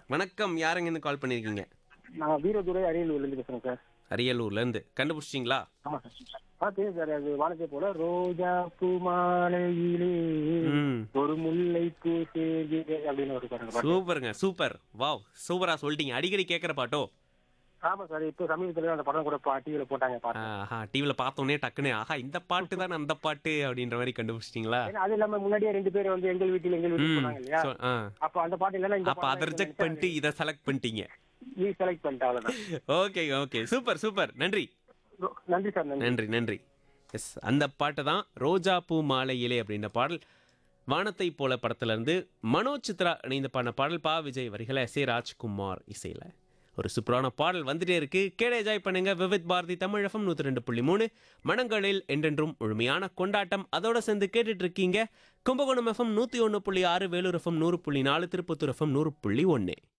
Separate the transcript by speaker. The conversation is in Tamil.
Speaker 1: வணக்கம் யாருங்க இருந்து கால் பண்ணிருக்கீங்க
Speaker 2: நான் வீரதுரை அரியலூர்லேருந்து பேசுகிறேன் சார்
Speaker 1: அரியலூர்ல இருந்து கண்டுபிடிச்சிட்டீங்களா
Speaker 2: ஆமாம் சார் ஆ தெரியும் சார் அது வானத்தை போல ரோஜா பூ மாலையிலே
Speaker 1: ம்
Speaker 2: ஒரு முல்லை பூ தேர்கிறே அப்படின்னு ஒரு பாருங்க பாட்டு
Speaker 1: சூப்பருங்க சூப்பர் வாவ் சூப்பரா சொல்லிட்டீங்க அடிக்கடி கேட்குற பாட்டோ
Speaker 2: ஆமாம் சார் இப்போ சமீபத்தில் அந்த படம் கூட டிவியில் போட்டாங்க பாட்டு
Speaker 1: ஆஹா டிவியில் பார்த்தோன்னே டக்குன்னு ஆஹா இந்த பாட்டு தான் அந்த பாட்டு அப்படின்ற மாதிரி கண்டுபிடிச்சிட்டிங்களா
Speaker 2: ஏன்னா அது இல்லாம முன்னாடியே ரெண்டு பேர் வந்து எங்கள் வீட்டில் எங்கள் வீட்டில்
Speaker 1: ம்
Speaker 2: போனாங்க இல்லையா
Speaker 1: சொ- ஆ
Speaker 2: அப்போ அந்த பாட்டு இல்லைன்னா இந்த
Speaker 1: அப்போ அதை ரிஜெக்ட் பண்ணிட்டு இதை செலக்ட் பண்ணிட்டீங்க
Speaker 2: நீ செலக்ட் பண்ணிட்ட அவ்வளோதான்
Speaker 1: ஓகே ஓகே சூப்பர் சூப்பர் நன்றி
Speaker 2: நன்றி சார் நன்றி
Speaker 1: நன்றி நன்றி எஸ் அந்த பாட்டு தான் ரோஜா பூ மாலை இலை அப்படின்ற பாடல் வானத்தை போல படத்துல இருந்து மனோஜ் சித்ரா இணைந்து பாடின பாடல் பா விஜய் வரிகளை எஸ் ஏ ராஜ்குமார் இசையில் ஒரு சூப்பரான பாடல் வந்துட்டே இருக்கு கேட என்ஜாய் பண்ணுங்க விவித் பாரதி தமிழ் எஃப்எம் நூற்றி ரெண்டு புள்ளி மூணு மனங்களில் என்றென்றும் முழுமையான கொண்டாட்டம் அதோட சேர்ந்து கேட்டுட்டு இருக்கீங்க கும்பகோணம் எஃப்எம் நூற்றி ஒன்று புள்ளி ஆறு வேலூர் எஃப்எம் நூறு புள்ளி நாலு திருப்பத்தூர் எஃப்எம் நூறு புள்ளி ஒன்று